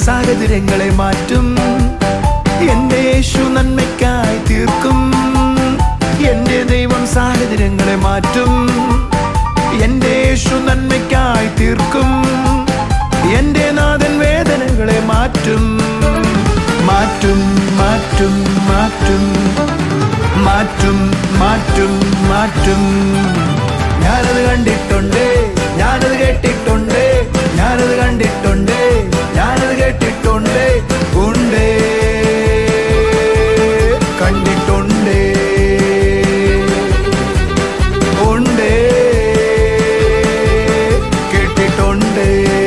സാഹചര്യങ്ങളെ മാറ്റും എന്റെ യേശു നന്മയ്ക്കായി തീർക്കും എന്റെ ദൈവം സാഹചര്യങ്ങളെ മാറ്റും എന്റെ യേശു നന്മയ്ക്കായി തീർക്കും എന്റെ നാഥൻ വേദനകളെ മാറ്റും മാറ്റും മാറ്റും മാറ്റും മാറ്റും മാറ്റും മാറ്റും ഞാനത് കണ്ടിട്ടുണ്ട് ഞാനത് കേട്ടിട്ടുണ്ട് ഞാനത് കണ്ടിട്ടുണ്ട് ഞാനത് കേട്ടിട്ടുണ്ട് ഉണ്ട് കണ്ടിട്ടുണ്ട് ഉണ്ട് കേട്ടിട്ടുണ്ട്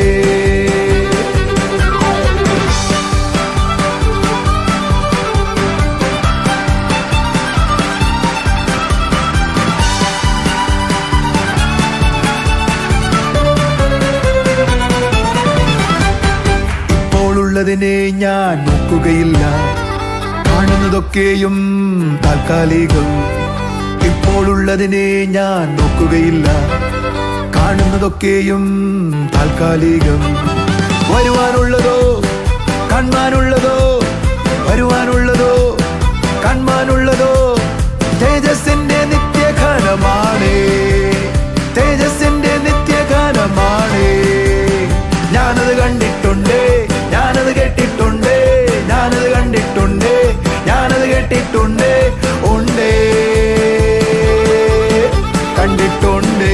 ഇപ്പോഴുള്ളതിനെ ഞാൻ നോക്കുകയില്ല കാണുന്നതൊക്കെയും താൽക്കാലികം ഇപ്പോഴുള്ളതിനെ ഞാൻ നോക്കുകയില്ല കാണുന്നതൊക്കെയും താൽക്കാലികം വരുവാനുള്ളതോ കാണാനുള്ളതോ വരുവാനുള്ളതോ കാണാനുള്ളതോ തേജസ്സിന്റെ നിത്യഘനമാണ് തേജസ്സിന്റെ നിത്യഘനമാണ് ഞാനത് കണ്ടിട്ടുണ്ട് ഞാനത് കേട്ടിട്ടുണ്ട് ഞാനത് കണ്ടിട്ടുണ്ട് ഞാനത് കേട്ടിട്ടുണ്ട് ഉണ്ട് കണ്ടിട്ടുണ്ട്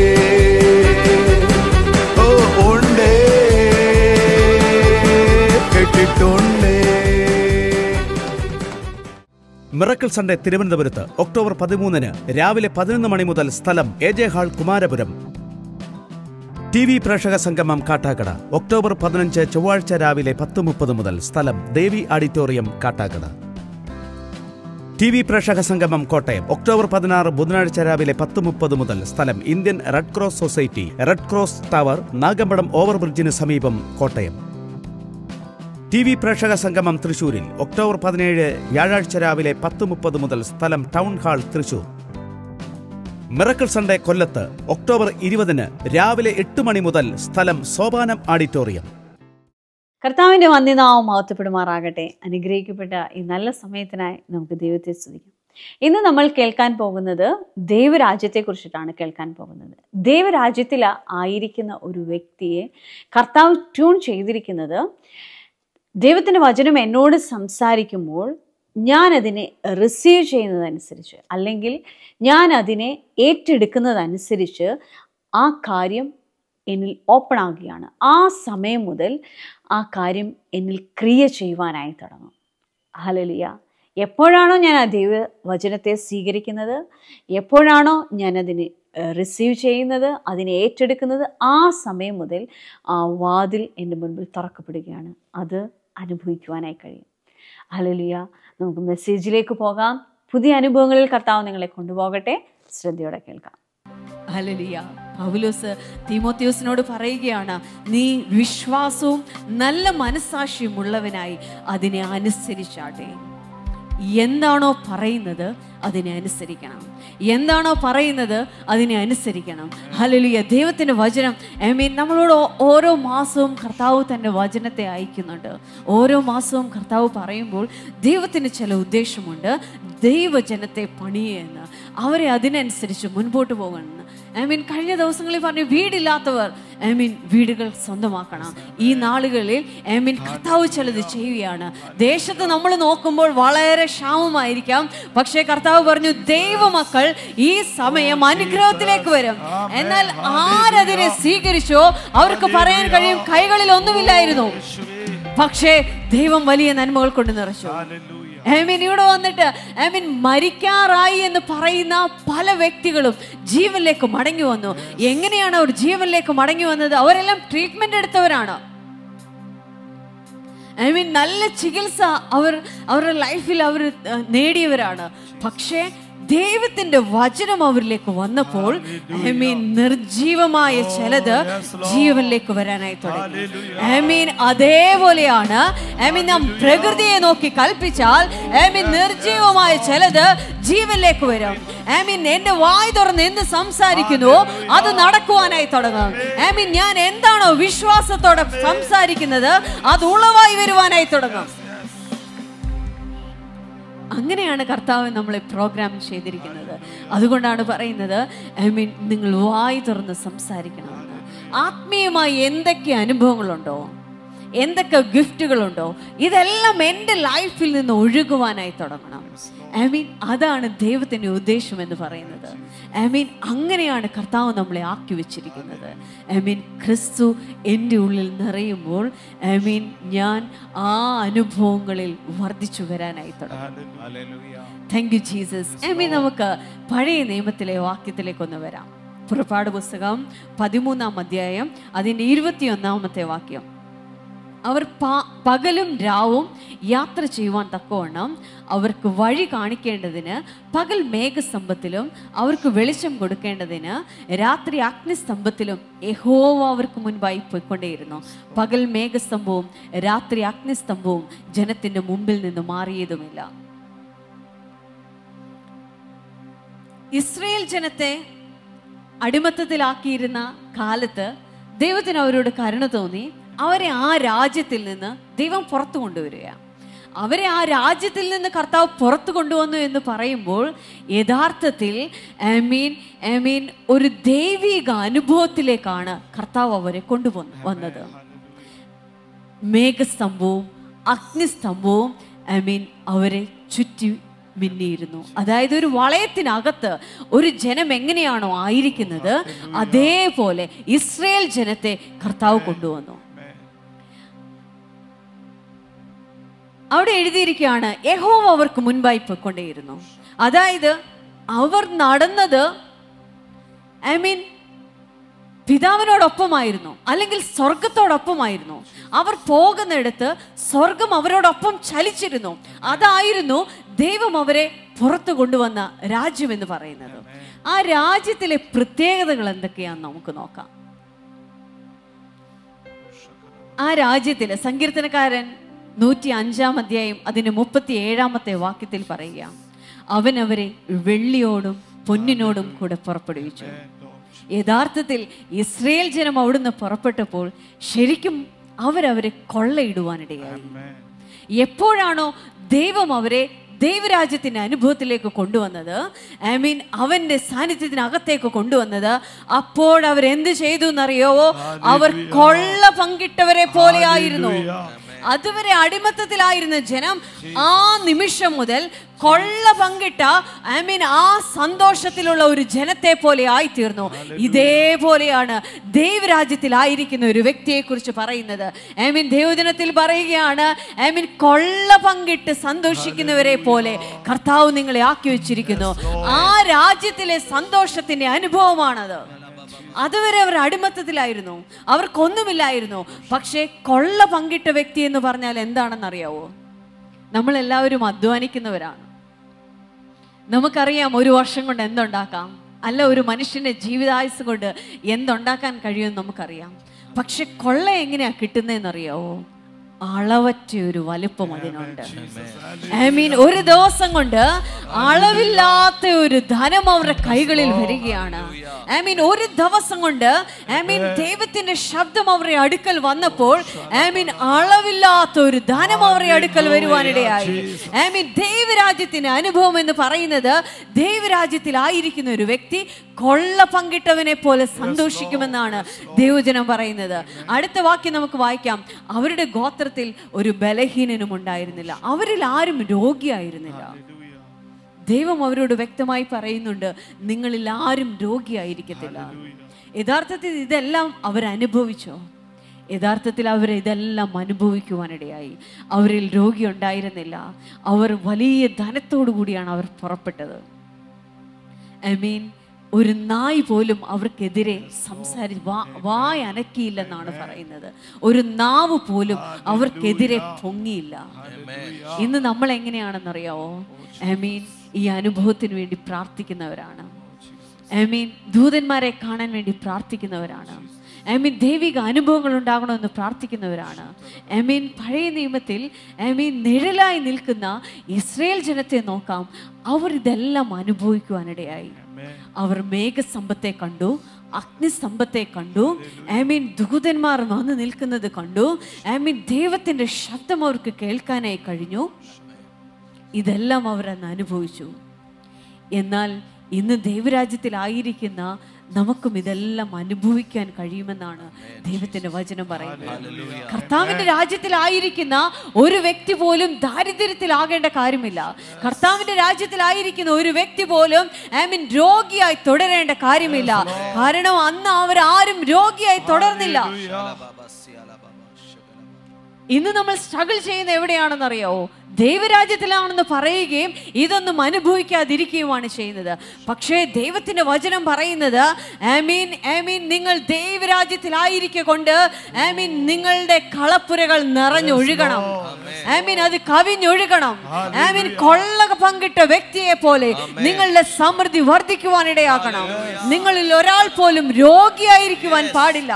ഓ ഉണ്ട് കേട്ടിട്ടുണ്ട് മിറക്കിൾ സൺഡേ തിരുവനന്തപുരത്ത് ഒക്ടോബർ പതിമൂന്നിന് രാവിലെ പതിനൊന്ന് മണി മുതൽ സ്ഥലം A J hall Kumarapuram T V പ്രേക്ഷക സംഗമം കാട്ടാക്കട ഒക്ടോബർ പതിനഞ്ച് ചൊവ്വാഴ്ച രാവിലെ പത്ത് മുപ്പത് മുതൽ സ്ഥലം Devi auditorium Kattakada T V പ്രേക്ഷക സംഗമം കോട്ടയം ഒക്ടോബർ പതിനാറ് ബുധനാഴ്ച രാവിലെ പത്ത് മുപ്പത് മുതൽ സ്ഥലം Indian red cross society red cross tower Nagampadam ഓവർബ്രിഡ്ജിന് സമീപം കോട്ടയം ടി വി പ്രേക്ഷക സംഗമം തൃശൂരിൽ ഒക്ടോബർ പതിനേഴ് വ്യാഴാഴ്ച രാവിലെ പത്ത് മുപ്പത് മുതൽ സ്ഥലം town hall Thrissur miracle Sunday കൊല്ലത്ത് ഒക്ടോബർ ഇരുപതിന് രാവിലെ എട്ട് മണി മുതൽ സ്ഥലം സോപാനം ഓഡിറ്റോറിയം കർത്താവിൻ്റെ വന്യനാമം മഹത്വപ്പെടുമാറാകട്ടെ അനുഗ്രഹിക്കപ്പെട്ട ഈ നല്ല സമയത്തിനായി നമുക്ക് ദൈവത്തെ സ്തുതിക്കാം ഇന്ന് നമ്മൾ കേൾക്കാൻ പോകുന്നത് ദൈവരാജ്യത്തെക്കുറിച്ചിട്ടാണ് കേൾക്കാൻ പോകുന്നത് ദൈവരാജ്യത്തിൽ ആയിരിക്കുന്ന ഒരു വ്യക്തിയെ കർത്താവ് ട്യൂൺ ചെയ്തിരിക്കുന്നത് ദൈവത്തിൻ്റെ വചനം എന്നോട് സംസാരിക്കുമ്പോൾ ഞാൻ അതിനെ റിസീവ് ചെയ്യുന്നതനുസരിച്ച് അല്ലെങ്കിൽ ഞാൻ അതിനെ ഏറ്റെടുക്കുന്നതനുസരിച്ച് ആ കാര്യം എന്നിൽ ഓപ്പൺ ആകുകയാണ് ആ സമയം മുതൽ ആ കാര്യം എന്നിൽ ക്രിയ ചെയ്യുവാനായി തുടങ്ങും ഹലലിയ എപ്പോഴാണോ ഞാൻ ആ ദൈവ വചനത്തെ സ്വീകരിക്കുന്നത് എപ്പോഴാണോ ഞാനതിനെ റിസീവ് ചെയ്യുന്നത് അതിനെ ഏറ്റെടുക്കുന്നത് ആ സമയം മുതൽ ആ വാതിൽ എൻ്റെ മുൻപിൽ തുറക്കപ്പെടുകയാണ് അത് അനുഭവിക്കുവാനായി കഴിയും ഹലലിയ നമുക്ക് മെസ്സേജിലേക്ക് പോകാം പുതിയ അനുഭവങ്ങളിൽ കർത്താവ് നിങ്ങളെ കൊണ്ടുപോകട്ടെ ശ്രദ്ധയോടെ കേൾക്കാം ഹലലിയ പൗലോസ് തീമോത്യോസിനോട് പറയുകയാണ് നീ വിശ്വാസവും നല്ല മനസാക്ഷിയും ഉള്ളവനായി അതിനെ അനുസരിച്ചാട്ടെ എന്താണോ പറയുന്നത് അതിനെ അനുസരിക്കണം എന്താണോ പറയുന്നത് അതിനെ അനുസരിക്കണം ഹലലിയ ദൈവത്തിൻ്റെ വചനം ഐ മീൻ നമ്മളോട് ഓ- ഓരോ മാസവും കർത്താവ് തൻ്റെ വചനത്തെ അയക്കുന്നുണ്ട് ഓരോ മാസവും കർത്താവ് പറയുമ്പോൾ ദൈവത്തിന് ചില ഉദ്ദേശമുണ്ട് ദൈവജനത്തെ പണിയെന്ന് അവരെ അതിനനുസരിച്ച് മുൻപോട്ട് പോകണമെന്ന് ഐ മീൻ കഴിഞ്ഞ ദിവസങ്ങളിൽ പറഞ്ഞു വീടില്ലാത്തവർ ഐ മീൻ വീടുകൾ സ്വന്തമാക്കണം ഈ നാളുകളിൽ ഐ മീൻ കർത്താവ് ചിലത് ചെയ്യുകയാണ് ദേശത്ത് നമ്മൾ നോക്കുമ്പോൾ വളരെ ക്ഷാമമായിരിക്കാം പക്ഷേ കർത്താവ് പറഞ്ഞു ദൈവമക്കൾ ഈ സമയം അനുഗ്രഹത്തിലേക്ക് വരും എന്നാൽ ആരതിനെ സ്വീകരിച്ചോ അവർക്ക് പറയാൻ കഴിയും കൈകളിൽ ഒന്നുമില്ലായിരുന്നു പക്ഷേ ദൈവം വലിയ നന്മകൾ കൊണ്ട് നിറച്ചു ഐ മീൻ ഇവിടെ വന്നിട്ട് ഐ മീൻ മരിക്കാറായി എന്ന് പറയുന്ന പല വ്യക്തികളും ജീവനിലേക്ക് മടങ്ങി വന്നു എങ്ങനെയാണ് അവർ ജീവനിലേക്ക് മടങ്ങി വന്നത് അവരെല്ലാം ട്രീറ്റ്മെന്റ് എടുത്തവരാണ് ഐ മീൻ നല്ല ചികിത്സ അവർ അവരുടെ ലൈഫിൽ അവർ നേടിയവരാണ് പക്ഷേ ദൈവത്തിന്റെ വചനം അവരിലേക്ക് വന്നപ്പോൾ ഐ മീൻ നിർജീവമായ ചിലത് ജീവനിലേക്ക് വരാനായി തുടങ്ങി ഐ മീൻ അതേപോലെയാണ് ഐ മീൻ നാം പ്രകൃതിയെ നോക്കി കൽപ്പിച്ചാൽ ഐ മീൻ നിർജീവമായ ചിലത് ജീവനിലേക്ക് വരും ഐ മീൻ എന്റെ വായ് തുറന്ന് എന്ത് സംസാരിക്കുന്നു അത് നടക്കുവാനായി തുടങ്ങും ഐ മീൻ ഞാൻ എന്താണോ വിശ്വാസത്തോടെ സംസാരിക്കുന്നത് അത് ഉളവായി വരുവാനായി തുടങ്ങും അങ്ങനെയാണ് കർത്താവ് നമ്മളെ പ്രോഗ്രാം ചെയ്തിരിക്കുന്നത് അതുകൊണ്ടാണ് പറയുന്നത് ഐ മീൻ നിങ്ങൾ വായി തുറന്ന് സംസാരിക്കണമെന്ന് ആത്മീയമായി എന്തൊക്കെ അനുഭവങ്ങളുണ്ടോ എന്തൊക്കെ ഗിഫ്റ്റുകളുണ്ടോ ഇതെല്ലാം എൻ്റെ ലൈഫിൽ നിന്ന് ഒഴുകുവാനായി തുടങ്ങണം ഐ മീൻ അതാണ് ദൈവത്തിൻ്റെ ഉദ്ദേശം എന്ന് പറയുന്നത് ഐ മീൻ അങ്ങനെയാണ് കർത്താവ് നമ്മളെ ആക്കി വെച്ചിരിക്കുന്നത് ഐ മീൻ ക്രിസ്തു എൻ്റെ ഉള്ളിൽ നിറയുമ്പോൾ ഐ മീൻ ഞാൻ ആ അനുഭവങ്ങളിൽ വർദ്ധിച്ചു വരാനായി തുടങ്ങും thank you Jesus I mean നമുക്ക് പഴയ നിയമത്തിലെ വാക്യത്തിലേക്കൊന്ന് വരാം പുറപ്പാട് പുസ്തകം പതിമൂന്നാം അധ്യായം അതിൻ്റെ ഇരുപത്തിയൊന്നാമത്തെ വാക്യം അവർ പ- പകലും രാവും യാത്ര ചെയ്യുവാൻ തക്കവണ്ണം അവർക്ക് വഴി കാണിക്കേണ്ടതിന് പകൽ മേഘസ്തംഭത്തിലും അവർക്ക് വെളിച്ചം കൊടുക്കേണ്ടതിന് രാത്രി അഗ്നിസ്തംഭത്തിലും യഹോവ അവർക്ക് മുൻപായി പോയിക്കൊണ്ടേയിരുന്നു പകൽ മേഘസ്തംഭവും രാത്രി അഗ്നിസ്തംഭവും ജനത്തിന്റെ മുമ്പിൽ നിന്ന് മാറിയതുമില്ല ഇസ്രയേൽ ജനത്തെ അടിമത്തത്തിലാക്കിയിരുന്ന കാലത്ത് ദൈവത്തിന് അവരോട് കരുണ തോന്നി അവരെ ആ രാജ്യത്തിൽ നിന്ന് ദൈവം പുറത്തു കൊണ്ടുവരിക അവരെ ആ രാജ്യത്തിൽ നിന്ന് കർത്താവ് പുറത്തു കൊണ്ടുവന്നു എന്ന് പറയുമ്പോൾ യഥാർത്ഥത്തിൽ ഐ മീൻ ഐ മീൻ ഒരു ദൈവിക അനുഭവത്തിലേക്കാണ് കർത്താവ് അവരെ കൊണ്ടുവന്ന് വന്നത് മേഘസ്തംഭവും അഗ്നിസ്തംഭവും ഐ മീൻ അവരെ ചുറ്റി മിന്നിയിരുന്നു അതായത് ഒരു വളയത്തിനകത്ത് ഒരു ജനം എങ്ങനെയാണോ ആയിരിക്കുന്നത് അതേപോലെ ഇസ്രയേൽ ജനത്തെ കർത്താവ് കൊണ്ടുവന്നു അവിടെ എഴുതിയിരിക്കുകയാണ് യഹോവ അവർക്ക് മുൻപായി പോയിക്കൊണ്ടേയിരുന്നു അതായത് അവർ നടന്നത് ഐ മീൻ പിതാവിനോടൊപ്പമായിരുന്നു അല്ലെങ്കിൽ സ്വർഗത്തോടൊപ്പമായിരുന്നു അവർ പോകുന്നിടത്ത് സ്വർഗം അവരോടൊപ്പം ചലിച്ചിരുന്നു അതായിരുന്നു ദൈവം അവരെ പുറത്തു കൊണ്ടുവന്ന രാജ്യം എന്ന് പറയുന്നത് ആ രാജ്യത്തിലെ പ്രത്യേകതകൾ എന്തൊക്കെയാന്ന് നമുക്ക് നോക്കാം ആ രാജ്യത്തില് സങ്കീർത്തനക്കാരൻ നൂറ്റി അഞ്ചാം അധ്യായം അതിന്റെ മുപ്പത്തി ഏഴാമത്തെ വാക്യത്തിൽ പറയുക അവൻ അവരെ വെള്ളിയോടും പൊന്നിനോടും കൂടെ പുറപ്പെടുവിച്ചു യഥാർത്ഥത്തിൽ ഇസ്രയേൽ ജനം അവിടുന്ന് പുറപ്പെട്ടപ്പോൾ ശരിക്കും അവരവരെ കൊള്ളയിടുവാനിടയായി എപ്പോഴാണോ ദൈവം അവരെ ദൈവരാജ്യത്തിന്റെ അനുഭവത്തിലേക്ക് കൊണ്ടുവന്നത് ഐ മീൻ അവന്റെ സാന്നിധ്യത്തിനകത്തേക്ക് കൊണ്ടുവന്നത് അപ്പോൾ അവർ എന്ത് ചെയ്തു എന്നറിയാവോ അവർ കൊള്ള പങ്കിട്ടവരെ പോലെയായിരുന്നു അതുവരെ അടിമത്തത്തിലായിരുന്ന ജനം ആ നിമിഷം മുതൽ കൊള്ള പങ്കിട്ട ഐ മീൻ ആ സന്തോഷത്തിലുള്ള ഒരു ജനത്തെ പോലെ ആയിത്തീർന്നു ഇതേപോലെയാണ് ദൈവരാജ്യത്തിലായിരിക്കുന്ന ഒരു വ്യക്തിയെ കുറിച്ച് പറയുന്നത് ഐ മീൻ ദൈവദിനത്തിൽ പറയുകയാണ് ഐ മീൻ കൊള്ള പങ്കിട്ട് സന്തോഷിക്കുന്നവരെ പോലെ കർത്താവ് നിങ്ങളെ ആക്കി വെച്ചിരിക്കുന്നു ആ രാജ്യത്തിലെ സന്തോഷത്തിന്റെ അനുഭവമാണത് അതുവരെ അവർ അടിമത്തത്തിലായിരുന്നു അവർക്കൊന്നുമില്ലായിരുന്നു പക്ഷേ കൊള്ള പങ്കിട്ട വ്യക്തി എന്ന് പറഞ്ഞാൽ എന്താണെന്ന് അറിയാവോ നമ്മളെല്ലാവരും അധ്വാനിക്കുന്നവരാണ് നമുക്കറിയാം ഒരു വർഷം കൊണ്ട് എന്തുണ്ടാക്കാം അല്ല ഒരു മനുഷ്യന്റെ ജീവിതായുസ് കൊണ്ട് എന്തുണ്ടാക്കാൻ കഴിയുമെന്ന് നമുക്കറിയാം പക്ഷെ കൊള്ള എങ്ങനെയാ കിട്ടുന്നതെന്നറിയാവോ അളവറ്റ ഒരു വലുപ്പം അതിനുണ്ട് ഐ മീൻ ഒരു ദിവസം കൊണ്ട് അളവില്ലാത്ത ഒരു ധനം അവരുടെ കൈകളിൽ വരികയാണ് ഐ മീൻ ഒരു ദിവസം കൊണ്ട് ഐ മീൻ ദൈവത്തിന്റെ ശബ്ദം അവരുടെ അടുക്കൽ വന്നപ്പോൾ ഐ മീൻ അളവില്ലാത്ത ഒരു ധനം അവരുടെ അടുക്കൽ വരുവാനിടയായി ഐ മീൻ ദൈവരാജ്യത്തിന്റെ അനുഭവം എന്ന് പറയുന്നത് ദൈവരാജ്യത്തിലായിരിക്കുന്ന ഒരു വ്യക്തി കൊള്ള പങ്കിട്ടവനെ പോലെ സന്തോഷിക്കുമെന്നാണ് ദൈവജനം പറയുന്നത് അടുത്ത വാക്യം നമുക്ക് വായിക്കാം അവരുടെ ഗോത്രത്തിൽ ഒരു ബലഹീനനും ഉണ്ടായിരുന്നില്ല അവരിൽ ആരും രോഗിയായിരുന്നില്ല ദൈവം അവരോട് വ്യക്തമായി പറയുന്നുണ്ട് നിങ്ങളിൽ ആരും രോഗിയായിരിക്കത്തില്ല യഥാർത്ഥത്തിൽ ഇതെല്ലാം അവരനുഭവിച്ചോ യഥാർത്ഥത്തിൽ അവർ ഇതെല്ലാം അനുഭവിക്കുവാനിടയായി അവരിൽ രോഗി ഉണ്ടായിരുന്നില്ല അവർ വലിയ ധനത്തോടു കൂടിയാണ് അവർ പുറപ്പെട്ടത് ഐ മീൻ ഒരു നായ് പോലും അവർക്കെതിരെ സംസാരി വാ വായ അനക്കിയില്ലെന്നാണ് പറയുന്നത് ഒരു നാവ് പോലും അവർക്കെതിരെ പൊങ്ങിയില്ല ഇന്ന് നമ്മൾ എങ്ങനെയാണെന്നറിയാവോ ഐ മീൻ ഈ അനുഭവത്തിന് വേണ്ടി പ്രാർത്ഥിക്കുന്നവരാണ് ഐ മീൻ ദൂതന്മാരെ കാണാൻ വേണ്ടി പ്രാർത്ഥിക്കുന്നവരാണ് ഐ മീൻ ദൈവിക അനുഭവങ്ങൾ ഉണ്ടാകണമെന്ന് പ്രാർത്ഥിക്കുന്നവരാണ് ഐ മീൻ പഴയ നിയമത്തിൽ ഐ മീൻ നിഴലായി നിൽക്കുന്ന ഇസ്രയേൽ ജനത്തെ നോക്കാം അവർ ഇതെല്ലാം അനുഭവിക്കുവാനിടയായി അവർ മേഘസ്തംഭത്തെ കണ്ടു അഗ്നിസ്തംഭത്തെ കണ്ടു ഐ മീൻ ദൂതന്മാർ വന്ന് നിൽക്കുന്നത് കണ്ടു ഐ മീൻ ദൈവത്തിന്റെ ശബ്ദം അവർക്ക് കേൾക്കാനായി കഴിഞ്ഞു ഇതെല്ലാം അവർ അന്ന് അനുഭവിച്ചു എന്നാൽ ഇന്ന് ദൈവരാജ്യത്തിലായിരിക്കുന്ന നമുക്കും ഇതെല്ലാം അനുഭവിക്കാൻ കഴിയുമെന്നാണ് ദൈവത്തിന്റെ വചനം പറയുന്നത് കർത്താവിന്റെ രാജ്യത്തിലായിരിക്കുന്ന ഒരു വ്യക്തി പോലും ദാരിദ്ര്യത്തിലാകേണ്ട കാര്യമില്ല കർത്താവിന്റെ രാജ്യത്തിലായിരിക്കുന്ന ഒരു വ്യക്തി പോലും ഐ മീൻ രോഗിയായി തുടരേണ്ട കാര്യമില്ല കാരണം അന്ന് അവർ ആരും രോഗിയായി തുടർന്നില്ല ഇന്ന് നമ്മൾ സ്ട്രഗിൾ ചെയ്യുന്ന എവിടെയാണെന്നറിയാവോ ദൈവരാജ്യത്തിലാണെന്ന് പറയുകയും ഇതൊന്നും അനുഭവിക്കാതിരിക്കുകയുമാണ് ചെയ്യുന്നത് പക്ഷേ ദൈവത്തിന്റെ വചനം പറയുന്നത് ഐ മീൻ ഐ മീൻ നിങ്ങൾ ദൈവരാജ്യത്തിലായിരിക്കെ കൊണ്ട് ഐ മീൻ നിങ്ങളുടെ കളപ്പുരകൾ നിറഞ്ഞൊഴുകണം ഐ മീൻ അത് കവിഞ്ഞൊഴുകണം ഐ മീൻ കൊള്ള പങ്കിട്ട വ്യക്തിയെ പോലെ നിങ്ങളുടെ സമൃദ്ധി വർദ്ധിക്കുവാനിടയാകണം നിങ്ങളിൽ ഒരാൾ പോലും രോഗിയായിരിക്കുവാൻ പാടില്ല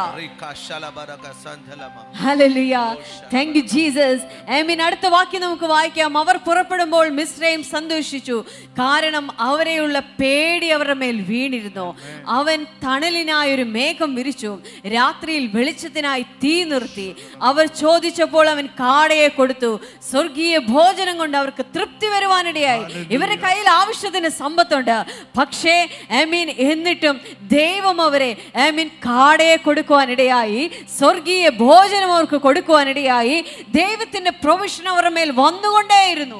hallelujah thank you Jesus I mean അടുത്ത വാക്യം നമുക്ക് വായിക്കാം അവർ പുറപ്പെടുമ്പോൾ മിശ്രയും സന്തോഷിച്ചു കാരണം അവരെയുള്ള പേടി അവരുടെ മേൽ വീണിരുന്നു അവൻ തണലിനായി ഒരു മേഘം വിരിച്ചു രാത്രിയിൽ വെളിച്ചത്തിനായി തീ നിർത്തി അവർ ചോദിച്ചപ്പോൾ അവൻ കാടയെ കൊടുത്തു സ്വർഗീയ ഭോജനം കൊണ്ട് അവർക്ക് തൃപ്തി വരുവാനിടയായി ഇവരുടെ കയ്യിൽ ആവശ്യത്തിന് സമ്പത്തുണ്ട് പക്ഷേ ഐ മീൻ എന്നിട്ടും ദൈവം അവരെ ഐ മീൻ കാടയെ കൊടുക്കുവാനിടയായി സ്വർഗീയ ഭോജനം അവർക്ക് കൊടുക്കുവാനിടയായി ദൈവത്തിന്റെ പ്രൊവിഷൻ അവരുടെ മേൽ വന്നുകൊണ്ടേയിരുന്നു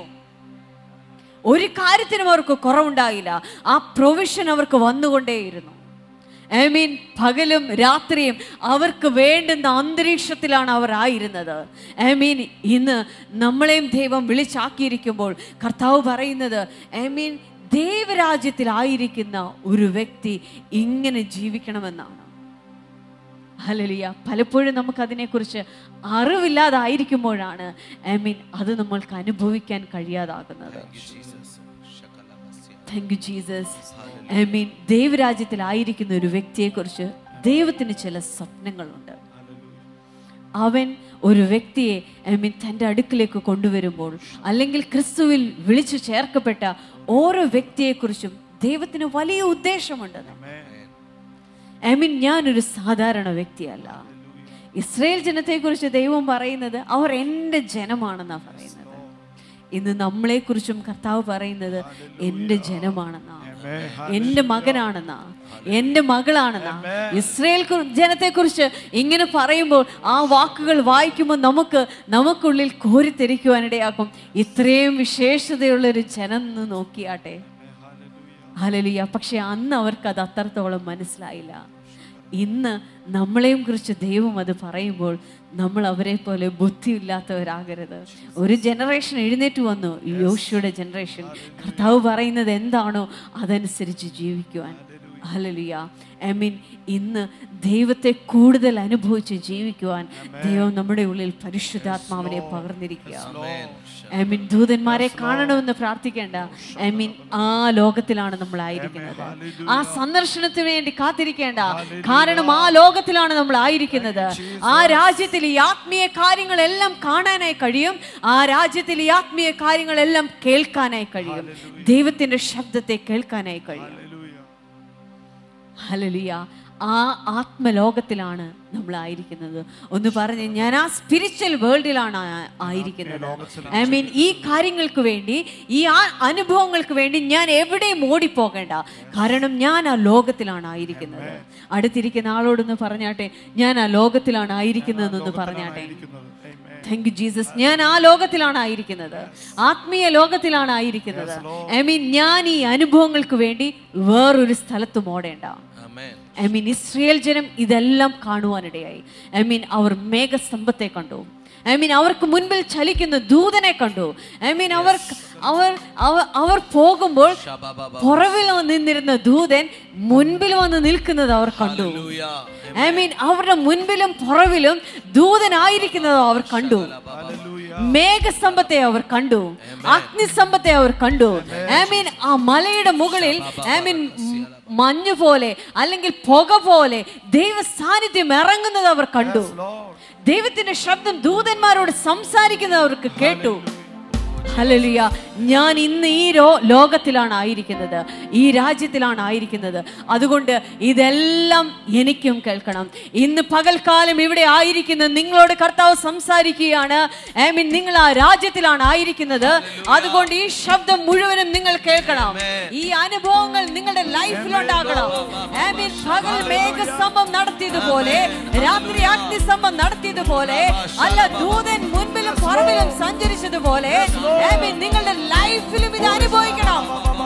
ഒരു കാര്യത്തിനും അവർക്ക് കുറവുണ്ടായില്ല ആ പ്രൊവിഷൻ അവർക്ക് വന്നുകൊണ്ടേയിരുന്നു ഐ മീൻ പകലും രാത്രിയും അവർക്ക് വേണ്ടുന്ന അന്തരീക്ഷത്തിലാണ് അവർ ആയിരുന്നത് ഐ മീൻ ഇന്ന് നമ്മളെയും ദൈവം വിളിച്ചാക്കിയിരിക്കുമ്പോൾ കർത്താവ് പറയുന്നത് ഐ മീൻ ദൈവരാജ്യത്തിലായിരിക്കുന്ന ഒരു വ്യക്തി ഇങ്ങനെ ജീവിക്കണമെന്നാണ് ഹലലിയ പലപ്പോഴും നമുക്ക് അതിനെക്കുറിച്ച് അറിവില്ലാതായിരിക്കുമ്പോഴാണ് ഐ മീൻ അത് നമ്മൾക്ക് അനുഭവിക്കാൻ കഴിയാതാകുന്നത് thank you Jesus I mean ദൈവരാജ്യത്തിലായിരിക്കുന്ന ഒരു വ്യക്തിയെക്കുറിച്ച് ദൈവത്തിന് ചില സ്വപ്നങ്ങളുണ്ട് അവൻ ഒരു വ്യക്തിയെ ഐ മീൻ തൻ്റെ അടുക്കിലേക്ക് കൊണ്ടുവരുമ്പോൾ അല്ലെങ്കിൽ ക്രിസ്തുവിൽ വിളിച്ചു ചേർക്കപ്പെട്ട ഓരോ വ്യക്തിയെക്കുറിച്ചും ദൈവത്തിന് വലിയ ഉദ്ദേശമുണ്ടെന്ന് ഐ മീൻ ഞാനൊരു സാധാരണ വ്യക്തിയല്ല ഇസ്രയേൽ ജനത്തെക്കുറിച്ച് ദൈവം പറയുന്നത് അവർ എൻ്റെ ജനമാണെന്നാണ് പറയുന്നത് ഇന്ന് നമ്മളെക്കുറിച്ചും കർത്താവ് പറയുന്നത് എൻ്റെ ജനമാണെന്നാ എൻ്റെ മകനാണെന്നാ എൻ്റെ മകളാണെന്നാ ഇസ്രയേൽ കു- ജനത്തെക്കുറിച്ച് ഇങ്ങനെ പറയുമ്പോൾ ആ വാക്കുകൾ വായിക്കുമ്പോൾ നമുക്ക് നമുക്കുള്ളിൽ കോരിത്തെരിക്കുവാനിടയാക്കും ഇത്രയും വിശേഷതയുള്ളൊരു ജനം എന്ന് നോക്കിയാട്ടെ ഹലലിയ പക്ഷെ അന്ന് അവർക്ക് അത് അത്രത്തോളം മനസ്സിലായില്ല ഇന്ന് നമ്മളെയും കുറിച്ച് ദൈവം അത് പറയുമ്പോൾ നമ്മൾ അവരെ പോലെ ബുദ്ധിയില്ലാത്തവരാകരുത് ഒരു ജനറേഷൻ എഴുന്നേറ്റ് വന്നു യോശുയുടെ ജനറേഷൻ കർത്താവ് പറയുന്നത് എന്താണോ അതനുസരിച്ച് ജീവിക്കുവാൻ ഹലലിയ ഐ മീൻ ഇന്ന് ദൈവത്തെ കൂടുതൽ അനുഭവിച്ച് ജീവിക്കുവാൻ ദൈവം നമ്മുടെ ഉള്ളിൽ പരിശുദ്ധാത്മാവിനെ പകർന്നിരിക്കുക ഐ മീൻ ദൂതന്മാരെ കാണണമെന്ന് പ്രാർത്ഥിക്കേണ്ട ഐ മീൻ ആ ലോകത്തിലാണ് നമ്മൾ ആയിരിക്കുന്നത് ആ സന്ദർശനത്തിന് വേണ്ടി കാത്തിരിക്കേണ്ട കാരണം ആ ലോകത്തിലാണ് നമ്മൾ ആയിരിക്കുന്നത് ആ രാജ്യത്തിൽ ഈ ആത്മീയ കാര്യങ്ങളെല്ലാം കാണാനായി കഴിയും ആ രാജ്യത്തിൽ ഈ ആത്മീയ കാര്യങ്ങളെല്ലാം കേൾക്കാനായി കഴിയും ദൈവത്തിന്റെ ശബ്ദത്തെ കേൾക്കാനായി കഴിയും ഹലലിയ ആ ആത്മലോകത്തിലാണ് നമ്മൾ ആയിരിക്കുന്നത് ഒന്ന് പറഞ്ഞ് ഞാൻ ആ സ്പിരിച്വൽ വേൾഡിലാണ് ആ- ആയിരിക്കുന്നത് ഐ മീൻ ഈ കാര്യങ്ങൾക്ക് വേണ്ടി ഈ ആ അനുഭവങ്ങൾക്ക് വേണ്ടി ഞാൻ എവിടെയും ഓടിപ്പോകേണ്ട കാരണം ഞാൻ ആ ലോകത്തിലാണ് ആയിരിക്കുന്നത് അടുത്തിരിക്കുന്ന ആളോടൊന്ന് പറഞ്ഞാട്ടെ ഞാൻ ആ ലോകത്തിലാണ് ആയിരിക്കുന്നതെന്നൊന്ന് പറഞ്ഞാട്ടെ താങ്ക് യു ജീസസ് ഞാൻ ആ ലോകത്തിലാണ് ആയിരിക്കുന്നത് ആത്മീയ ലോകത്തിലാണ് ആയിരിക്കുന്നത് ഐ മീൻ ഞാൻ ഈ അനുഭവങ്ങൾക്ക് വേണ്ടി വേറൊരു സ്ഥലത്തും ഓടേണ്ട ഐ മീൻ ഇസ്രയേൽ ജനം ഇതെല്ലാം കാണുവാനിടയായി ഐ മീൻ അവർ മേഘസ്തംഭത്തെ കണ്ടു ഐ മീൻ അവർക്ക് മുൻപിൽ ചലിക്കുന്ന ദൂതനെ കണ്ടു ഐ മീൻ അവർ അവർ അവർ അവർ പോകുമ്പോൾ പുറവിൽ നിന്നിരുന്ന ദൂതൻ മുൻപിൽ വന്ന് നിൽക്കുന്നത് അവർ കണ്ടു ഐ മീൻ അവരുടെ മുൻപിലും പുറവിലും ദൂതനായിരിക്കുന്നത് അവർ കണ്ടു മേഘസ്തംഭത്തെ അവർ കണ്ടു അഗ്നിസ്തംഭത്തെ അവർ കണ്ടു ഐ മീൻ ആ മലയുടെ മുകളിൽ ഐ മീൻ മഞ്ഞു പോലെ അല്ലെങ്കിൽ പുക പോലെ ദൈവ സാന്നിധ്യം ഇറങ്ങുന്നത് അവർ കണ്ടു ദൈവത്തിന്റെ ശബ്ദം ദൂതന്മാരോട് സംസാരിക്കുന്നത് അവർക്ക് കേട്ടു ഹലലിയ ഞാൻ ഇന്ന് ഈ രോ ലോകത്തിലാണ് ആയിരിക്കുന്നത് ഈ രാജ്യത്തിലാണ് ആയിരിക്കുന്നത് അതുകൊണ്ട് ഇതെല്ലാം എനിക്കും കേൾക്കണം ഇന്ന് പകൽക്കാലം ഇവിടെ ആയിരിക്കുന്ന നിങ്ങളോട് കർത്താവ് സംസാരിക്കുകയാണ് ഐ മീൻ നിങ്ങൾ ആ രാജ്യത്തിലാണ് ആയിരിക്കുന്നത് അതുകൊണ്ട് ഈ ശബ്ദം മുഴുവനും നിങ്ങൾ കേൾക്കണം ഈ അനുഭവങ്ങൾ നിങ്ങളുടെ ലൈഫിൽ ഉണ്ടാകണം ഐ മീൻ പകൽ മേഘസ്തംഭം നടത്തിയതുപോലെ രാത്രി അഗ്നിസ്തംഭം നടത്തിയതുപോലെ അല്ല ദൂതൻ മുൻപിലും പുറകിലും സഞ്ചരിച്ചതുപോലെ ഐ മീൻ നിങ്ങളുടെ ലൈഫിലും ഇത് അനുഭവിക്കണം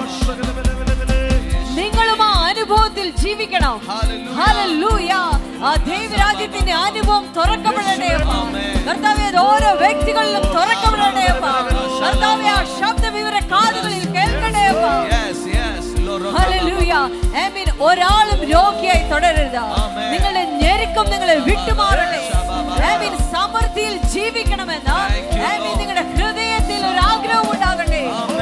നിങ്ങളും ആ അനുഭവത്തിൽ ജീവിക്കണം ഹല്ലേലൂയ ആ ദൈവരാജ്യത്തിന്റെ അനുഭവം തുറക്കപ്പെടട്ടെ അപ്പാ. കർത്താവേ അത് ഓരോ വ്യക്തികളിലും തുറക്കപ്പെടട്ടെ അപ്പാ. കർത്താവേ ആ ശബ്ദം ഇവരെ കാതുകളിൽ കേൾക്കട്ടെ അപ്പാ. ഹല്ലേലൂയ ആമീൻ ഒരാളും രോഗിയായി തുടരരുത് നിങ്ങളുടെ ഞെരുക്കം നിങ്ങളെ വിട്ടുമാറട്ടെ ആമീൻ സമൃദ്ധിയിൽ ജീവിക്കണമെന്ന് ആമീൻ നിങ്ങളുടെ ഹൃദയത്തിൽ ഒരു ആഗ്രഹം ഉണ്ടാകട്ടെ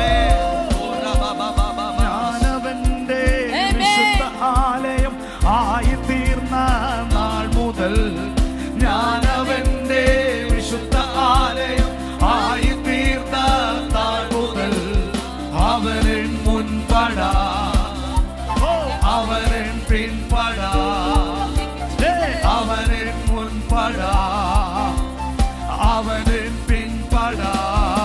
ഞാനവന്റെ Amen. വിശുദ്ധ ആലയം ആയിത്തീർന്ന നാൾ മുതൽ ഞാനവന്റെ വിശുദ്ധ ആലയം ആയിത്തീർന്ന നാൾ മുതൽ അവരൻ മുൻപടാ ഓ അവരൻ പിൻപടാ ഏ, അവരൻ മുൻപടാ അവരൻ പിൻപടാ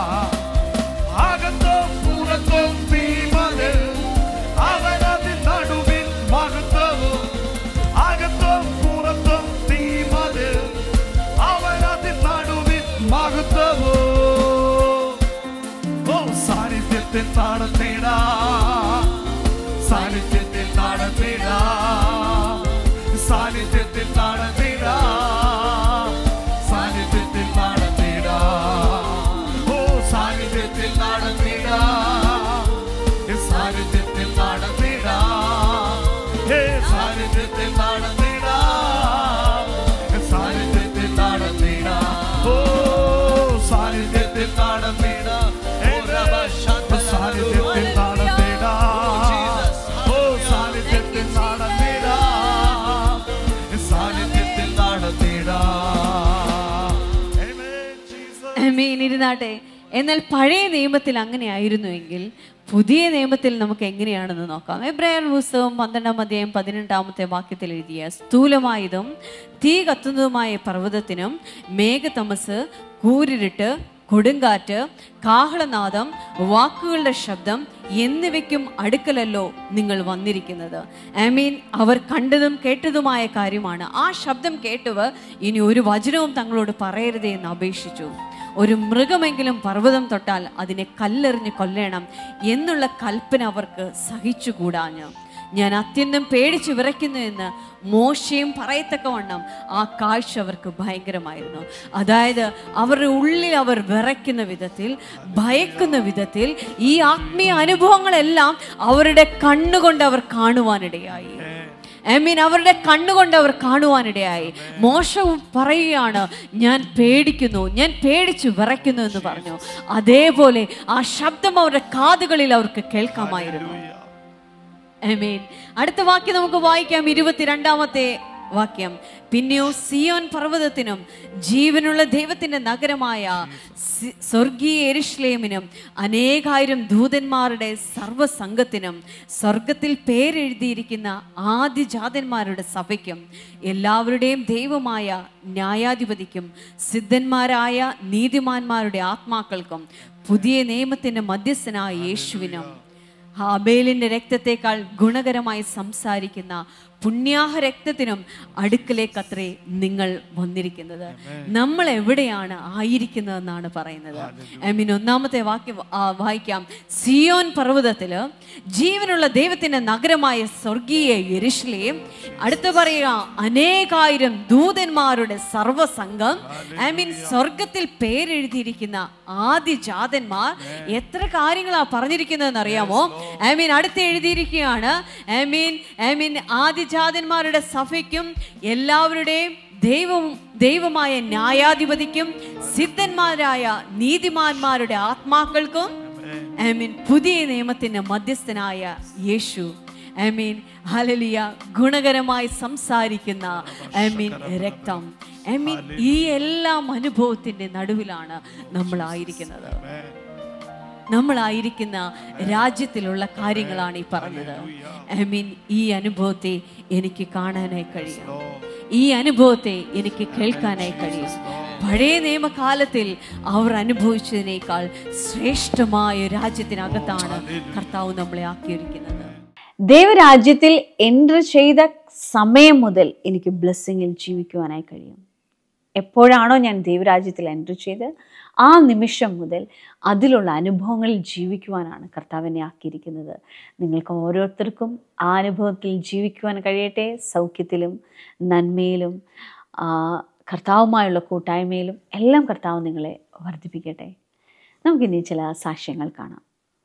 അകത്തും പുറത്തും തീമതിൽ അവനതിൻ നടുവിൽ മഹത്വവും അകത്തും പുറത്തും തീമതിൽ അവനതിൻ നടുവിൽ മഹത്വവും ഓ സാന്നിധ്യത്തിൽ നടത്തിടാ സാന്നിധ്യത്തിൽ നടത്തിടാ സാന്നിധ്യത്തിൽ നടത്തിടാ സാന്നിധ്യത്തിൽ നടത്തിടാ ഓ സാന്നിധ്യത്തിൽ നടത്തിടാ സാന്നിധ്യത്തിൽ നടത്തിടാ ഹേ സാന്നിധ്യത്തിൽ നടത്തിടാ സാന്നിധ്യത്തിൽ നടത്തിടാ ഓ സാന്നിധ്യത്തിൽ നടത്തിടാ സാന്നിധ്യത്തിൽ നടത്തിടാ ഓ സാന്നിധ്യത്തിൽ നടത്തിടാ സാന്നിധ്യത്തിൽ നടത്തിടാ Amen, Jesus. ആമീൻ ഇരുന്നാട്ടെ എന്നാൽ പഴയ നിയമത്തിൽ അങ്ങനെയായിരുന്നുവെങ്കിൽ പുതിയ നിയമത്തിൽ നമുക്ക് എങ്ങനെയാണെന്ന് നോക്കാം എബ്രായർ പുസ്തകം പന്ത്രണ്ടാം അധ്യായം പതിനെട്ടാമത്തെ വാക്യത്തിൽ എഴുതിയ സ്ഥൂലമായതും തീ കത്തുന്നതുമായ പർവ്വതത്തിനും മേഘതമസ് കൂരിരുട്ട് കൊടുങ്കാറ്റ് കാഹളനാദം വാക്കുകളുടെ ശബ്ദം എന്നിവയ്ക്കും അടുക്കലല്ലോ നിങ്ങൾ വന്നിരിക്കുന്നത് ഐ മീൻ അവർ കണ്ടതും കേട്ടതുമായ കാര്യമാണ് ആ ശബ്ദം കേട്ടവർ ഇനി ഒരു വചനവും തങ്ങളോട് പറയരുതേ എന്ന് അപേക്ഷിച്ചു ഒരു മൃഗമെങ്കിലും പർവ്വതം തൊട്ടാൽ അതിനെ കല്ലെറിഞ്ഞ് കൊല്ലണം എന്നുള്ള കൽപ്പന അവർക്ക് സഹിച്ചുകൂടാഞ്ഞു ഞാൻ അത്യന്തം പേടിച്ചു വിറയ്ക്കുന്നു എന്ന് മോശയും പറയത്തക്കവണ്ണം ആ കാഴ്ച അവർക്ക് ഭയങ്കരമായിരുന്നു അതായത് അവരുടെ ഉള്ളിൽ അവർ വിറയ്ക്കുന്ന വിധത്തിൽ ഭയക്കുന്ന വിധത്തിൽ ഈ ആത്മീയ അനുഭവങ്ങളെല്ലാം അവരുടെ കണ്ണുകൊണ്ട് അവർ കാണുവാനിടയായി ഐ മീൻ അവരുടെ കണ്ണുകൊണ്ട് അവർ കാണുവാനിടയായി മോശ പറയുകയാണ് ഞാൻ പേടിക്കുന്നു ഞാൻ പേടിച്ചു വിറയ്ക്കുന്നു എന്ന് പറഞ്ഞു അതേപോലെ ആ ശബ്ദം അവരുടെ കാതുകളിൽ അവർക്ക് കേൾക്കാമായിരുന്നു ആമേൻ അടുത്ത വാക്യം നമുക്ക് വായിക്കാം ഇരുപത്തിരണ്ടാമത്തെ വാക്യം പിന്നെയോ സിയോൻ പർവ്വതത്തിനും ജീവനുള്ള ദൈവത്തിന്റെ നഗരമായ സി- സ്വർഗീയ എരിശ്ലേമിനും അനേകായിരം ദൂതന്മാരുടെ സർവ്വസംഘത്തിനും സ്വർഗത്തിൽ പേരെഴുതിയിരിക്കുന്ന ആദ്യജാതന്മാരുടെ സഭയ്ക്കും എല്ലാവരുടെയും ദൈവമായ ന്യായാധിപതിക്കും സിദ്ധന്മാരായ നീതിമാന്മാരുടെ ആത്മാക്കൾക്കും പുതിയ നിയമത്തിന്റെ മധ്യസ്ഥനായ യേശുവിനും ഹാബേലിന്റെ രക്തത്തെക്കാൾ ഗുണകരമായി സംസാരിക്കുന്ന പുണ്യാഹ രക്തത്തിനും അടുക്കലേക്കത്രേ നിങ്ങൾ വന്നിരിക്കുന്നത് നമ്മൾ എവിടെയാണ് ആയിരിക്കുന്നതെന്നാണ് പറയുന്നത് ഐ മീൻ ഒന്നാമത്തെ വാക്യം ആ, വായിക്കാം സിയോൻ പർവ്വതത്തില് ജീവനുള്ള ദൈവത്തിന്റെ നഗരമായ സ്വർഗീയ യെരുഷലേം അടുത്ത പറയുക അനേകായിരം ദൂതന്മാരുടെ സർവസംഘം ഐ മീൻ സ്വർഗത്തിൽ പേരെഴുതിയിരിക്കുന്ന ആദ്യ ജാതന്മാർ എത്ര കാര്യങ്ങളാ പറഞ്ഞിരിക്കുന്നതെന്ന് അറിയാമോ ഐ മീൻ അടുത്ത് എഴുതിയിരിക്കുകയാണ് ഐ മീൻ ഐ മീൻ ആദിജാതന്മാരുടെ സഭയ്ക്കും എല്ലാവരുടെയും ദൈവം ദൈവമായ ന്യായാധിപതിക്കും സിദ്ധന്മാരായ നീതിമാന്മാരുടെ ആത്മാക്കൾക്കും ഐ മീൻ പുതിയ നിയമത്തിന്റെ മധ്യസ്ഥനായ യേശു ഐ മീൻ ഹലലിയ ഗുണകരമായി സംസാരിക്കുന്ന ഐ മീൻ രക്തം ഐ മീൻ ഈ എല്ലാം അനുഭവത്തിന്റെ നടുവിലാണ് നമ്മളായിരിക്കുന്നത് നമ്മളായിരിക്കുന്ന രാജ്യത്തിലുള്ള കാര്യങ്ങളാണ് ഈ പറഞ്ഞത് ഐ മീൻ ഈ അനുഭവത്തെ എനിക്ക് കാണാനായി കഴിയും ഈ അനുഭവത്തെ എനിക്ക് കേൾക്കാനായി കഴിയും പഴയ നിയമകാലത്തിൽ അവർ അനുഭവിച്ചതിനേക്കാൾ ശ്രേഷ്ഠമായ രാജ്യത്തിനകത്താണ് കർത്താവ് നമ്മളെ ആക്കിയിരിക്കുന്നത് ദൈവരാജ്യത്തിൽ എൻ്റർ ചെയ്ത സമയം മുതൽ എനിക്ക് ബ്ലെസ്സിങ്ങിൽ ജീവിക്കുവാനായി കഴിയും എപ്പോഴാണോ ഞാൻ ദൈവരാജ്യത്തിൽ എൻ്റർ ചെയ്ത് ആ നിമിഷം മുതൽ അതിലുള്ള അനുഭവങ്ങളിൽ ജീവിക്കുവാനാണ് കർത്താവിനെ ആക്കിയിരിക്കുന്നത് നിങ്ങൾക്ക് ഓരോരുത്തർക്കും ആ അനുഭവത്തിൽ ജീവിക്കുവാൻ കഴിയട്ടെ സൗഖ്യത്തിലും നന്മയിലും ആ, കർത്താവുമായുള്ള കൂട്ടായ്മയിലും എല്ലാം കർത്താവ് നിങ്ങളെ വർദ്ധിപ്പിക്കട്ടെ നമുക്കിനി ചില സാക്ഷ്യങ്ങൾ കാണാം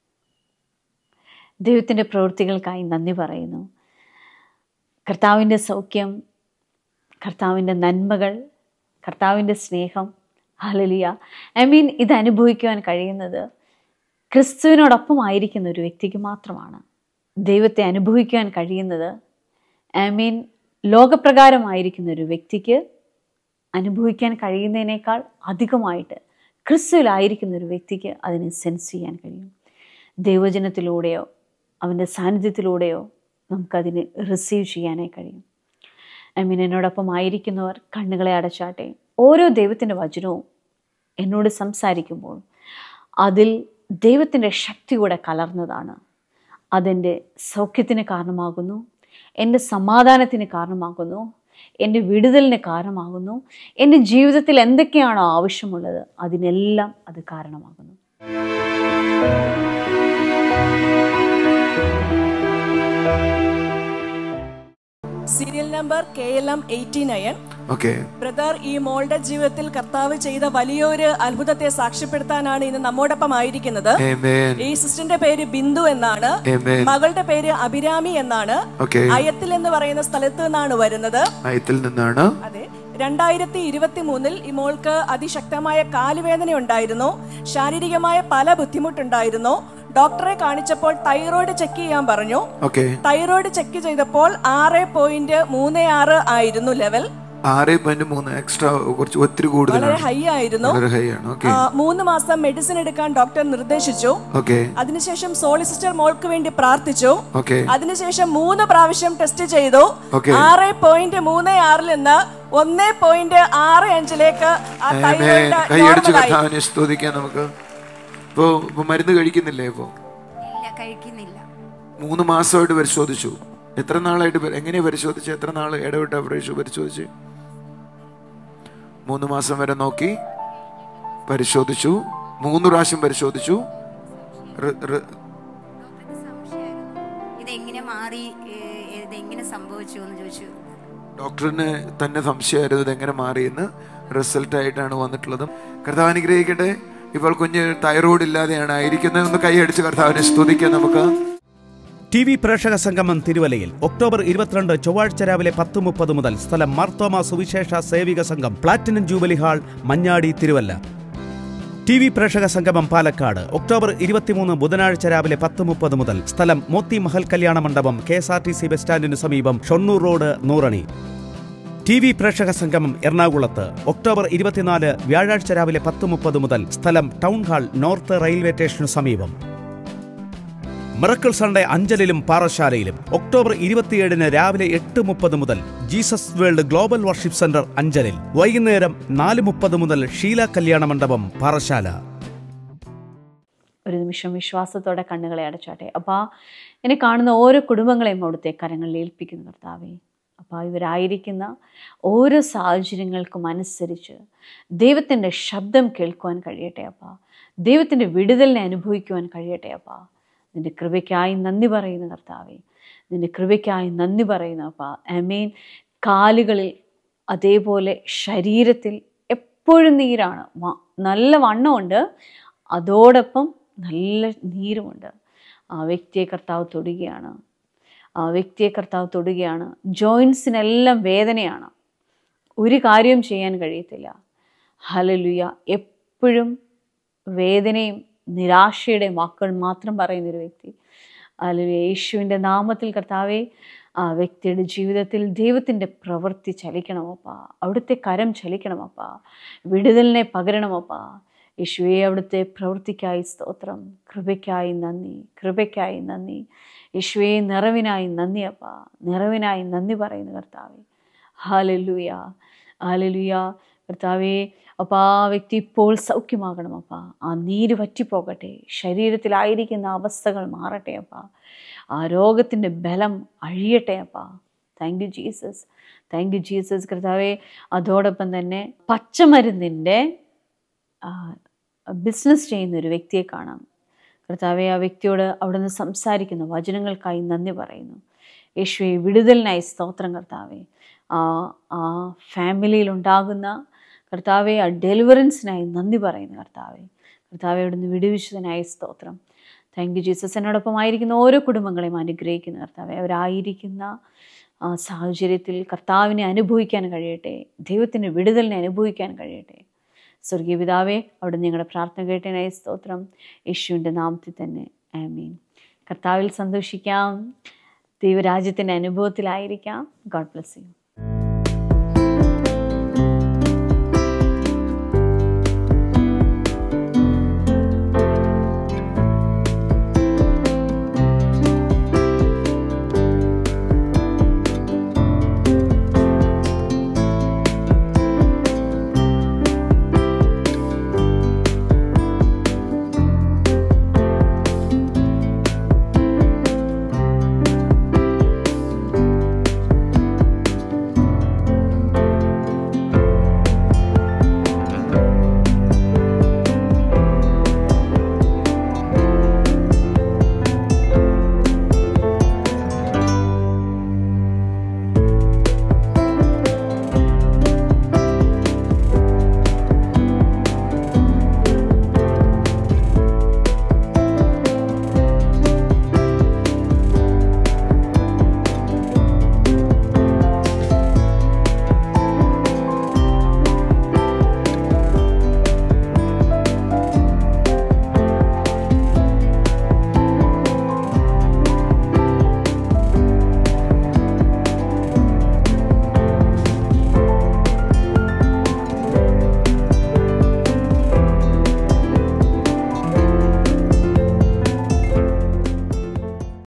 ദൈവത്തിൻ്റെ പ്രവൃത്തികൾക്കായി നന്ദി പറയുന്നു കർത്താവിൻ്റെ സൗഖ്യം കർത്താവിൻ്റെ നന്മകൾ കർത്താവിൻ്റെ സ്നേഹം ഹലലിയ ഐ മീൻ ഇത് അനുഭവിക്കുവാൻ കഴിയുന്നത് ക്രിസ്തുവിനോടൊപ്പം ആയിരിക്കുന്ന ഒരു വ്യക്തിക്ക് മാത്രമാണ് ദൈവത്തെ അനുഭവിക്കുവാൻ കഴിയുന്നത് ഐ മീൻ ലോകപ്രകാരമായിരിക്കുന്ന ഒരു വ്യക്തിക്ക് അനുഭവിക്കാൻ കഴിയുന്നതിനേക്കാൾ അധികമായിട്ട് ക്രിസ്തുവിലായിരിക്കുന്ന ഒരു വ്യക്തിക്ക് അതിനെ സെൻസ് ചെയ്യാൻ കഴിയും ദൈവജനത്തിലൂടെയോ അവൻ്റെ സാന്നിധ്യത്തിലൂടെയോ നമുക്കതിന് റിസീവ് ചെയ്യാനായി കഴിയും ഐ മീൻ എന്നോടൊപ്പം ആയിരിക്കുന്നവർ കണ്ണുകളെ അടച്ചാട്ടെ ഓരോ ദൈവത്തിൻ്റെ വചനവും എന്നോട് സംസാരിക്കുമ്പോൾ അതിൽ ദൈവത്തിൻ്റെ ശക്തി കൂടെ കലർന്നതാണ് അതെൻ്റെ സൗഖ്യത്തിന് കാരണമാകുന്നു എൻ്റെ സമാധാനത്തിന് കാരണമാകുന്നു എൻ്റെ വിടുതലിന് കാരണമാകുന്നു എൻ്റെ ജീവിതത്തിൽ എന്തൊക്കെയാണോ ആവശ്യമുള്ളത് അതിനെല്ലാം അത് കാരണമാകുന്നു serial number K L M eighty nine okay brother ഈ മോളുടെ ജീവിതത്തിൽ കർത്താവ് ചെയ്ത വലിയൊരു അത്ഭുതത്തെ സാക്ഷ്യപ്പെടുത്താനാണ് ഇന്ന് നമ്മോടൊപ്പം ആയിരിക്കുന്നത് Amen. ഈ സിസ്റ്ററിന്റെ പേര് ബിന്ദു എന്നാണ് Amen. മകളുടെ പേര് അഭിരാമി എന്നാണ് ഓക്കെ അയത്തിൽ എന്ന് പറയുന്ന സ്ഥലത്ത് നിന്നാണ് വരുന്നത് അയത്തിൽ നിന്നാണ് അതെ രണ്ടായിരത്തി ഇരുപത്തി മൂന്നിൽ ഈ മോൾക്ക് അതിശക്തമായ കാലുവേദന ഉണ്ടായിരുന്നു ശാരീരികമായ പല ബുദ്ധിമുട്ടുണ്ടായിരുന്നു ഡോക്ടറെ കാണിച്ചപ്പോൾ തൈറോയ്ഡ് ചെക്ക് ചെയ്യാൻ പറഞ്ഞു ഓക്കെ തൈറോയ്ഡ് ചെക്ക് ചെയ്തപ്പോൾ ആറ് പോയിന്റ് മൂന്ന് ആറ് ആയിരുന്നു ലെവൽ ആറ് പോയിന്റ് മൂന്ന് എക്സ്ട്രാ കുറച്ച് ഒത്തിരി വളരെ കൂടുതലാണ് ഹൈ ആയിരുന്നു വളരെ ഹൈ ആണ് ഓക്കെ ആ, മൂന്ന് മാസം മെഡിസിൻ എടുക്കാൻ ഡോക്ടർ നിർദ്ദേശിച്ചു ഓക്കെ അതിനുശേഷം സോളിസിസ്റ്റർ മോൾക്ക് വേണ്ടി പ്രാർത്ഥിച്ചു ഓക്കെ അതിനുശേഷം മൂന്ന് പ്രാവശ്യം ടെസ്റ്റ് ചെയ്തു Okay. ആറ് പോയിന്റ് മൂന്ന് ആറിൽ നിന്ന് ഒന്ന് പോയിന്റ് ആറ് അഞ്ചിലേക്ക് ആ തൈറോയ്ഡ് കൈയടിച്ച് നോർമലായി കഥാവിനെ സ്തുതിക്കാം നമുക്ക് ഇപ്പോ ഇപ്പൊ മരുന്ന് കഴിക്കുന്നില്ലേ ഇപ്പോ ഇല്ല കഴിക്കുന്നില്ല മൂന്ന് മാസമായിട്ട് പരിശോധിച്ചു എത്ര നാളായിട്ട് പരി- എങ്ങനെയാ പരിശോധിച്ചു എത്ര നാൾ ഇടവിട്ട പരിശോ- പരിശോധിച്ചു മൂന്ന് മാസം വരെ നോക്കി പരിശോധിച്ചു മൂന്ന് പ്രാവശ്യം പരിശോധിച്ചു റി- റി- ഡോക്ടർക്ക് സംശയമായിരുന്നു ഇതെങ്ങനെ മാറി ഏഹ്, ഇതെങ്ങനെ സംഭവിച്ചു എന്ന് ചോദിച്ചു ഡോക്ടറിന് തന്നെ സംശയമായിരുന്നു ഇതെങ്ങനെ മാറിയെന്ന് റിസൾട്ട് ആയിട്ടാണ് വന്നിട്ടുള്ളത് കർത്താവ് അനുഗ്രഹിക്കട്ടെ ഇപ്പോൾ കുഞ്ഞ് തൈറോയ്ഡ് ഇല്ലാതെയാണ് ആയിരിക്കുന്നത് ഒന്ന് കൈയടിച്ച് കർത്താവിനെ സ്തുതിക്കാം നമുക്ക് ടി വി പ്രേക്ഷക സംഗമം തിരുവല്ലയിൽ ഒക്ടോബർ ഇരുപത്തിരണ്ട് ചൊവ്വാഴ്ച രാവിലെ പത്ത് മുപ്പത് മുതൽ സ്ഥലം Marthoma Suvisesha Sevika Sangham platinum jubilee hall Manjadi Thiruvalla T V പ്രേക്ഷക സംഗമം പാലക്കാട് ഒക്ടോബർ ഇരുപത്തിമൂന്ന് ബുധനാഴ്ച രാവിലെ പത്ത് മുപ്പത് മുതൽ സ്ഥലം മോത്തി മഹൽ കല്യാണ മണ്ഡപം K S R T C bus സ്റ്റാൻഡിന് സമീപം Shoranur road Noorani T V പ്രേക്ഷക സംഗമം എറണാകുളത്ത് ഒക്ടോബർ ഇരുപത്തിനാല് വ്യാഴാഴ്ച രാവിലെ പത്ത് മുപ്പത് മുതൽ സ്ഥലം ടൗൺ ഹാൾ നോർത്ത് റെയിൽവേ സ്റ്റേഷനു സമീപം മിറക്കിൾ സൺഡേ അഞ്ചലിലും പാറശാലയിലും ഒക്ടോബർ ഇരുപത്തിയേഴിന് രാവിലെ എട്ട് മുപ്പത് മുതൽ Jesus world global worship centre അഞ്ചലിൽ വൈകുന്നേരം നാല് മുപ്പത് മുതൽ ഷീല കല്യാണ മണ്ഡപം പാറശാല ഒരു നിമിഷം വിശ്വാസത്തോടെ കണ്ണുകളെ അടച്ചാട്ടെ അപ്പോൾ എന്നെ കാണുന്ന ഓരോ കുടുംബങ്ങളെയും അവിടുത്തെ കരങ്ങളിൽ ഏൽപ്പിക്കുന്നു കർത്താവേ അപ്പോൾ ഇവരായിരിക്കുന്ന ഓരോ സാഹചര്യങ്ങൾക്കും അനുസരിച്ച് ദൈവത്തിൻ്റെ ശബ്ദം കേൾക്കുവാൻ കഴിയട്ടെ അപ്പാ ദൈവത്തിൻ്റെ വിടുതലിനെ അനുഭവിക്കുവാൻ കഴിയട്ടെ അപ്പാ നിൻ്റെ കൃപയ്ക്കായി നന്ദി പറയുന്ന കർത്താവേ നിൻ്റെ കൃപയ്ക്കായി നന്ദി പറയുന്നു അപ്പാ അമീൻ കാലുകളിൽ അതേപോലെ ശരീരത്തിൽ എപ്പോഴും നീരാണ് വ- നല്ല വണ്ണമുണ്ട് അതോടൊപ്പം നല്ല നീരുമുണ്ട് ആ വ്യക്തിയെ കർത്താവ് തൊടുകയാണ് ആ വ്യക്തിയെ കർത്താവ് തൊടുകയാണ് ജോയിൻസിനെല്ലാം വേദനയാണ് ഒരു കാര്യവും ചെയ്യാൻ കഴിയത്തില്ല ഹലലുയ എപ്പോഴും വേദനയും നിരാശയുടെയും വാക്കുകൾ മാത്രം പറയുന്നൊരു വ്യക്തി ഹലലുയ യേശുവിൻ്റെ നാമത്തിൽ കർത്താവെ ആ വ്യക്തിയുടെ ജീവിതത്തിൽ ദൈവത്തിൻ്റെ പ്രവൃത്തി ചലിക്കണമപ്പാ അവിടുത്തെ കരം ചലിക്കണമപ്പാ വിടുതലിനെ പകരണമപ്പാ യേശുവെ അവിടുത്തെ പ്രവൃത്തിക്കായി സ്തോത്രം കൃപയ്ക്കായി നന്ദി കൃപയ്ക്കായി നന്ദി യേശുവെ നിറവിനായി നന്ദി അപ്പാ നിറവിനായി നന്ദി പറയുന്നു കർത്താവെ ഹാലലുയ ഹാലലുയ കർത്താവെ അപ്പോൾ ആ വ്യക്തി ഇപ്പോൾ സൗഖ്യമാകണം അപ്പാ ആ നീര് വറ്റിപ്പോകട്ടെ ശരീരത്തിലായിരിക്കുന്ന അവസ്ഥകൾ മാറട്ടെ അപ്പാ ആ രോഗത്തിൻ്റെ ബലം അഴിയട്ടെ അപ്പാ thank you Jesus thank you Jesus കർത്താവെ അതോടൊപ്പം തന്നെ പച്ചമരുന്നിൻ്റെ ബിസിനസ് ചെയ്യുന്ന ഒരു വ്യക്തിയെ കാണാം കർത്താവെ ആ വ്യക്തിയോട് അവിടുന്ന് സംസാരിക്കുന്നു വചനങ്ങൾക്കായി നന്ദി പറയുന്നു യേശുവെ വിടുതലിനായി സ്തോത്രം കർത്താവെ ആ ആ ഫാമിലിയിൽ ഉണ്ടാകുന്ന കർത്താവെ ആ ഡെലിവറൻസിനായി നന്ദി പറയുന്നു കർത്താവെ കർത്താവെ അവിടുന്ന് വിടുവിച്ചതിനായി സ്തോത്രം താങ്ക് യു ജീസസ് എന്നോടൊപ്പം ആയിരിക്കുന്ന ഓരോ കുടുംബങ്ങളെയും അനുഗ്രഹിക്കുന്നു കർത്താവെ അവരായിരിക്കുന്ന ആ സാഹചര്യത്തിൽ കർത്താവിനെ അനുഭവിക്കാൻ കഴിയട്ടെ ദൈവത്തിൻ്റെ വിടുതലിനെ അനുഭവിക്കാൻ കഴിയട്ടെ സ്വർഗീയ പിതാവേ അവിടെ നിങ്ങളുടെ പ്രാർത്ഥന കേട്ടതിനായി സ്തോത്രം യേശുവിൻ്റെ നാമത്തിൽ തന്നെ ആമീൻ കർത്താവിൽ സന്തോഷിക്കാം ദൈവരാജ്യത്തിൻ്റെ അനുഭവത്തിലായിരിക്കാം ഗോഡ് ബ്ലസ് യു